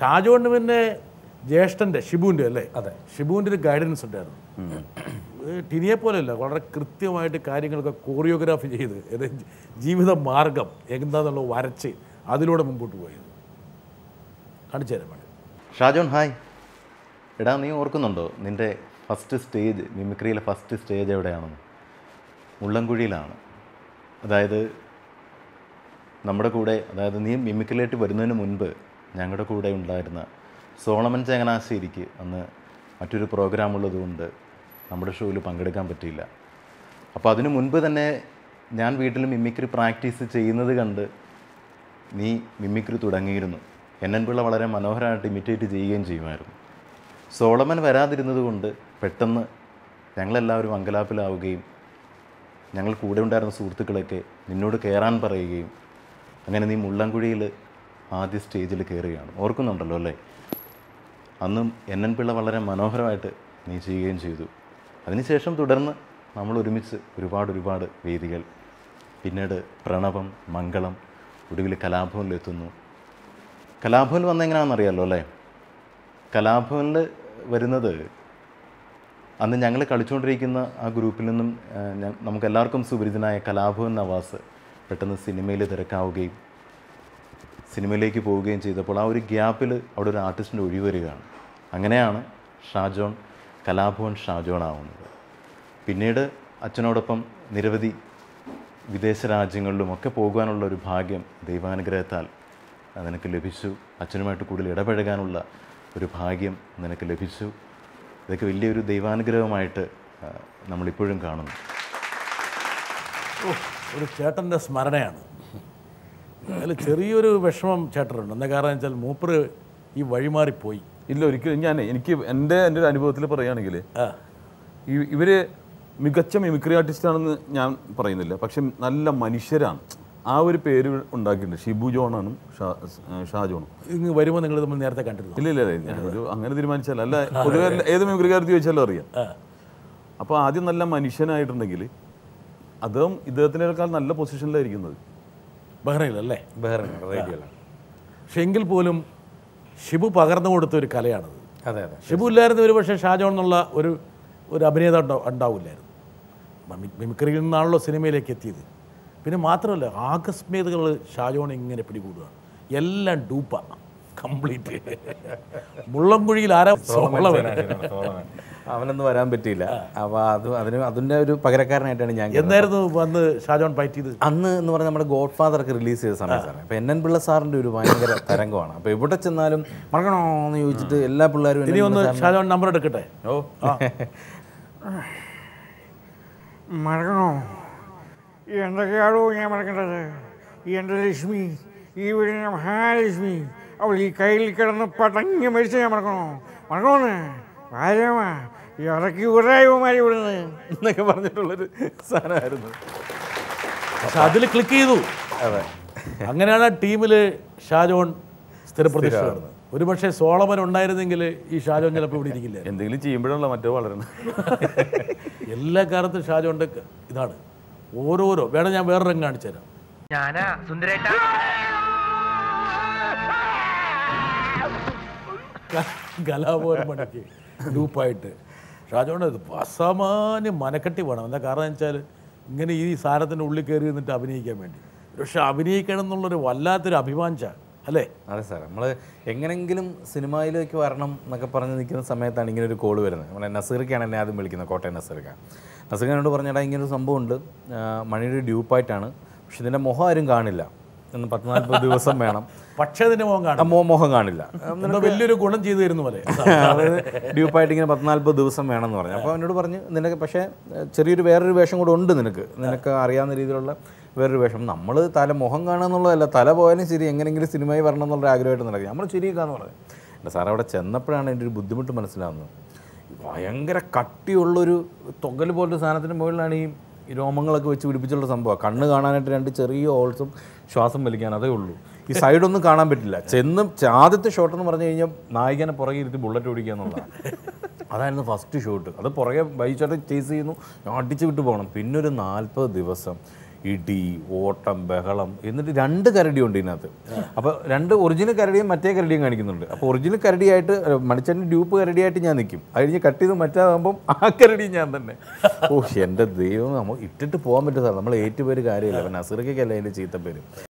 ഷാജോണിന് പിന്നെ ജ്യേഷ്ഠൻ്റെ ഷിബുവിൻ്റെ അല്ലേ അതെ. ഷിബുവിൻ്റെ ഒരു ഗൈഡൻസ് ഉണ്ടായിരുന്നു ഏഹ് ടിനിയെ പോലെയല്ല വളരെ കൃത്യമായിട്ട് കാര്യങ്ങളൊക്കെ കോറിയോഗ്രാഫി ചെയ്ത് ഇത് ജീവിത മാർഗം എന്താണെന്നുള്ളത് വരച്ച് അതിലൂടെ മുമ്പോട്ട് പോയത് കാണിച്ചു തരാൻ വേണ്ടി ഷാജോൺ ഹായ് എടാ നീ ഓർക്കുന്നുണ്ടോ നിൻ്റെ ഫസ്റ്റ് സ്റ്റേജ് മിമിക്രിയിലെ ഫസ്റ്റ് സ്റ്റേജ് എവിടെയാണെന്ന് മുള്ളൻകുഴിയിലാണ് അതായത് നമ്മുടെ കൂടെ അതായത് നീ മിമിക്രിയിലേക്ക് വരുന്നതിന് മുൻപ് ഞങ്ങളുടെ കൂടെ ഉണ്ടായിരുന്ന സോളമൻ ചങ്ങനാശ്ശേരിക്ക് അന്ന് മറ്റൊരു പ്രോഗ്രാം ഉള്ളതുകൊണ്ട് നമ്മുടെ ഷോയിൽ പങ്കെടുക്കാൻ പറ്റിയില്ല അപ്പോൾ അതിനു മുൻപ് തന്നെ ഞാൻ വീട്ടിൽ മിമിക്രി പ്രാക്ടീസ് ചെയ്യുന്നത് കണ്ട് നീ മിമിക്രി തുടങ്ങിയിരുന്നു എൻ എൻ പിള്ള വളരെ മനോഹരമായിട്ട് ഇമിറ്റേറ്റ് ചെയ്യുകയും ചെയ്യുമായിരുന്നു സോളമൻ വരാതിരുന്നത് കൊണ്ട് പെട്ടെന്ന് ഞങ്ങളെല്ലാവരും അങ്കലാപ്പിലാവുകയും ഞങ്ങൾ കൂടെ ഉണ്ടായിരുന്ന സുഹൃത്തുക്കളൊക്കെ നിന്നോട് കയറാൻ പറയുകയും അങ്ങനെ നീ മുള്ളൻകുഴിയിൽ ആദ്യ സ്റ്റേജിൽ കയറുകയാണ് ഓർക്കുന്നുണ്ടല്ലോ അല്ലേ അന്നും എൻ എൻ പിള്ള വളരെ മനോഹരമായിട്ട് നീ ചെയ്യുകയും ചെയ്തു അതിനുശേഷം തുടർന്ന് നമ്മൾ ഒരുമിച്ച് ഒരുപാട് ഒരുപാട് വേദികൾ പിന്നീട് പ്രണവം മംഗളം ഒടുവിൽ കലാഭവനിലെത്തുന്നു കലാഭവൻ വന്ന എങ്ങനെയാണെന്നറിയാമല്ലോ അല്ലേ കലാഭവനിൽ വരുന്നത് അന്ന് ഞങ്ങൾ കളിച്ചുകൊണ്ടിരിക്കുന്ന ആ ഗ്രൂപ്പിൽ നിന്നും ആ, ഞ- നമുക്ക് എല്ലാവർക്കും സുപരിചിതനായ കലാഭവൻ നവാസ് പെട്ടെന്ന് സിനിമയിൽ തിരക്കാവുകയും സിനിമയിലേക്ക് പോവുകയും ചെയ്തപ്പോൾ ആ ഒരു ഗ്യാപ്പിൽ അവിടെ ഒരു ആർട്ടിസ്റ്റിൻ്റെ ഒഴിവ് വരികയാണ് അങ്ങനെയാണ് ഷാജോൺ കലാഭവൻ ഷാജോൺ ആവുന്നത് പിന്നീട് അച്ഛനോടൊപ്പം നിരവധി വിദേശ രാജ്യങ്ങളിലുമൊക്കെ പോകുവാനുള്ള ഒരു ഭാഗ്യം ദൈവാനുഗ്രഹത്താൽ നിനക്ക് ലഭിച്ചു അച്ഛനുമായിട്ട് കൂടുതൽ ഇടപഴകാനുള്ള ഒരു ഭാഗ്യം നിനക്ക് ലഭിച്ചു ഇതൊക്കെ വലിയൊരു ദൈവാനുഗ്രഹമായിട്ട് ആ, നമ്മളിപ്പോഴും കാണുന്നു ഓ, ഒരു ചേട്ടൻ്റെ സ്മരണയാണ് അതിൽ ചെറിയൊരു വിഷമം ചേട്ടനുണ്ട് എന്താ കാരണം വെച്ചാൽ മൂപ്പർ ഈ വഴിമാറിപ്പോയി ഇല്ല ഒരിക്കലും ഞാൻ എനിക്ക് എൻ്റെ എൻ്റെ ഒരു അനുഭവത്തിൽ പറയുകയാണെങ്കിൽ ആ ഈ ഇവര് മികച്ച മിമിക്രി ആർട്ടിസ്റ്റ് ആണെന്ന് ഞാൻ പറയുന്നില്ല പക്ഷെ നല്ല മനുഷ്യരാണ് ആ ഒരു പേര് ഉണ്ടാക്കിയിട്ടുണ്ട് ഷിബു ജോണാണ് ഷാ ഷാജോണും ഇങ്ങ് വരുമ്പോൾ നിങ്ങൾ തമ്മിൽ നേരത്തെ കണ്ടിരുന്നു ഇല്ല ഇല്ല ഇല്ല ഞാനൊരു അങ്ങനെ തീരുമാനിച്ചാൽ അല്ല പൊതുവെ എല്ലാ- ഏത് മിമിക്രിക്കാരത്ത് ചോദിച്ചാലും അറിയാം അപ്പോൾ ആദ്യം നല്ല മനുഷ്യനായിട്ടുണ്ടെങ്കിൽ അദ്ദേഹം ഇദ്ദേഹത്തിനേക്കാൾ നല്ല പൊസിഷനിലായിരിക്കുന്നത് ബഹ്റൈനിലല്ലേ ബഹ്റിൻ റേഡിയോയിലാണ് പക്ഷെ എങ്കിൽ പോലും ഷിബു പകർന്നു കൊടുത്ത ഒരു കലയാണത് അതെ അതെ ഷിബു ഇല്ലായിരുന്നു ഒരു പക്ഷേ ഷാജോൺ എന്നുള്ള ഒരു ഒരു അഭിനേത ഉണ്ടാ- ഉണ്ടാവില്ലായിരുന്നു മി- മിമിക്രിയിൽ നിന്നാണല്ലോ സിനിമയിലേക്ക് എത്തിയത് പിന്നെ മാത്രമല്ല ആകസ്മികതകൾ ഷാജോൺ ഇങ്ങനെ പിടികൂടുകയാണ് എല്ലാം ഡൂപ്പ കംപ്ലീറ്റ് മുള്ളംകുഴിയിൽ ആരാ സോളവൻ സോളമൻ. അവനൊന്നും വരാൻ പറ്റിയില്ല അപ്പോൾ അത് അതിന് അതിൻ്റെ ഒരു പകരക്കാരനായിട്ടാണ് ഞാൻ കരുതുന്നത്. എന്തായിരുന്നു വന്ന് ഷാജോൺ ഫൈറ്റ് ചെയ്ത് അന്ന് എന്ന് പറഞ്ഞാൽ നമ്മുടെ ഗോഡ് ഫാദർ ഒക്കെ റിലീസ് ചെയ്ത സമയത്താണ് അപ്പോൾ എൻ എൻ പിള്ള സാറിൻ്റെ ഒരു ഭയങ്കര തരംഗമാണ് അപ്പോൾ എവിടെ ചെന്നാലും മറക്കണോ എന്ന് ചോദിച്ചിട്ട് എല്ലാ പിള്ളേരും ഇനി ഒന്ന് ഷാജോൺ നമ്പർ എടുക്കട്ടെ ഓ മറക്കണോ എന്തൊക്കെയാണോ ഞാൻ മറക്കേണ്ടത് എൻ്റെ ലക്ഷ്മി ഈ വീടിൻ്റെ മഹാലക്ഷ്മി അവൾ ഈ കയ്യിൽ കിടന്ന് പടങ്ങി മരിച്ച ഞാൻ മറക്കണോ മറക്കണോന്ന് ഭാര്യമാ ഇറക്കി ഉറായവുമാരി വിടുന്നത് എന്നൊക്കെ പറഞ്ഞിട്ടുള്ളൊരു സാധനമായിരുന്നു പക്ഷെ അതിൽ ക്ലിക്ക് ചെയ്തു അതെ അങ്ങനെയാണ് ടീമിൽ ഷാജോൺ സ്ഥിരപ്രതിഷ്ഠ നടന്നത് ഒരു പക്ഷേ സോളമൻ ഉണ്ടായിരുന്നെങ്കിൽ ഈ ഷാജോൺ ചിലപ്പോൾ ഇവിടെ ഇരിക്കില്ല എന്തെങ്കിലും ചെയ്യുമ്പോഴാണല്ലോ മറ്റേ വളരണം എല്ലാ കാലത്തും ഷാജോൻ്റെ ഇതാണ് ഓരോരോ വേണം ഞാൻ വേറെ രംഗം കാണിച്ചു തരാം ഞാനാ സുന്ദരേട്ടാ കലാപോരം പണിക്ക് ഗ്രൂപ്പായിട്ട് ഷാജോണ് ഇത് അസാമാന്യ മനക്കെട്ടി വേണം എന്താ കാരണം വെച്ചാൽ ഇങ്ങനെ ഈ സാരത്തിൻ്റെ ഉള്ളിൽ കയറി നിന്നിട്ട് അഭിനയിക്കാൻ വേണ്ടി പക്ഷെ അഭിനയിക്കണം എന്നുള്ളൊരു വല്ലാത്തൊരു അഭിമാനിച്ച അല്ലേ അതെ സാർ നമ്മൾ എങ്ങനെങ്കിലും സിനിമയിലേക്ക് വരണം എന്നൊക്കെ പറഞ്ഞ് നിൽക്കുന്ന സമയത്താണ് ഇങ്ങനെ ഒരു കോൾ വരുന്നത് നമ്മളെ നസീർക്കാണ് എന്നെ ആദ്യം വിളിക്കുന്നത് കോട്ടയം നസീർക്ക നസീർഖാനോട് പറഞ്ഞാൽ ഇങ്ങനെ ഒരു സംഭവമുണ്ട് ആ, മണിയുടെ ഡ്യൂപ്പായിട്ടാണ് പക്ഷെ ഇതിൻ്റെ മുഖം ആരും കാണില്ല എന്ന് പത്ത് നാൽപ്പത് ദിവസം വേണം പക്ഷേ അതിൻ്റെ മോൻ ആ കാണാം മോ- മുഖം കാണില്ല എന്തോ വലിയൊരു ഗുണം ചെയ്തു തരുന്ന പോലെ അതായത് ഡ്യൂപ്പായിട്ട് ഇങ്ങനെ പത്ത് നാൽപ്പത് ദിവസം വേണമെന്ന് പറഞ്ഞു അപ്പോൾ എന്നോട് പറഞ്ഞു നിനക്ക് പക്ഷേ ഏഹ്, ചെറിയൊരു വേറൊരു വേഷം കൂടെ ഉണ്ട് നിനക്ക് നിനക്ക് അറിയാവുന്ന രീതിയിലുള്ള വേറൊരു വേഷം നമ്മൾ തല മുഖം കാണുക എന്നുള്ളതല്ല തല പോയാലും ശരി എങ്ങനെയെങ്കിലും സിനിമയിൽ വരണം എന്നുള്ള ആഗ്രഹമായിട്ട് നടക്കുക നമ്മൾ ശരിയാക്കാന്ന് പറഞ്ഞു എൻ്റെ സാർ അവിടെ ചെന്നപ്പോഴാണ് എൻ്റെ ഒരു ബുദ്ധിമുട്ട് മനസ്സിലാവുന്നത് ഭയങ്കര കട്ടിയുള്ളൊരു തൊകൽ പോലത്തെ സാധനത്തിന് മുകളിലാണ് ഈ ഈ രോമങ്ങളൊക്കെ വെച്ച് പിടിപ്പിച്ചുള്ള സംഭവം കണ്ണ് കാണാനായിട്ട് രണ്ട് ചെറിയ ഹോൾസും ശ്വാസം വലിക്കാൻ അതേ ഉള്ളൂ ഈ സൈഡൊന്നും കാണാൻ പറ്റില്ല ചെന്ന് ആദ്യത്തെ ഷോട്ട് എന്ന് പറഞ്ഞു കഴിഞ്ഞാൽ നായികനെ പുറകെ ഇരുത്തി ബുള്ളറ്റ് ഓടിക്കുക എന്നുള്ളതാണ് അതായിരുന്നു ഫസ്റ്റ് ഷോട്ട് അത് പുറകെ ബൈച്ചോട്ട് ചേസ് ചെയ്യുന്നു ഞാൻ അടിച്ച് വിട്ട് പോകണം പിന്നെ ഒരു നാൽപ്പത് ദിവസം ഇടി ഓട്ടം ബഹളം എന്നിട്ട് രണ്ട് കരടിയുണ്ട് ഇതിനകത്ത് അപ്പോൾ രണ്ട് ഒറിജിനൽ കരടിയും മറ്റേ കരടിയും കാണിക്കുന്നുണ്ട് അപ്പോൾ ഒറിജിനൽ കരടിയായിട്ട് മണിച്ചൻ്റെ ഡ്യൂപ്പ് കരടിയായിട്ട് ഞാൻ നിൽക്കും അത് കഴിഞ്ഞ് കട്ട് ചെയ്ത് മറ്റാകുമ്പം ആ കരടി ഞാൻ തന്നെ ഓ എൻ്റെ ദൈവം നമ്മൾ ഇട്ടിട്ട് പോകാൻ പറ്റും സാർ നമ്മൾ ഏറ്റുപേര് കാര്യമില്ല അപ്പം നസീർക്കല്ല അതിൻ്റെ ചീത്തപ്പേര്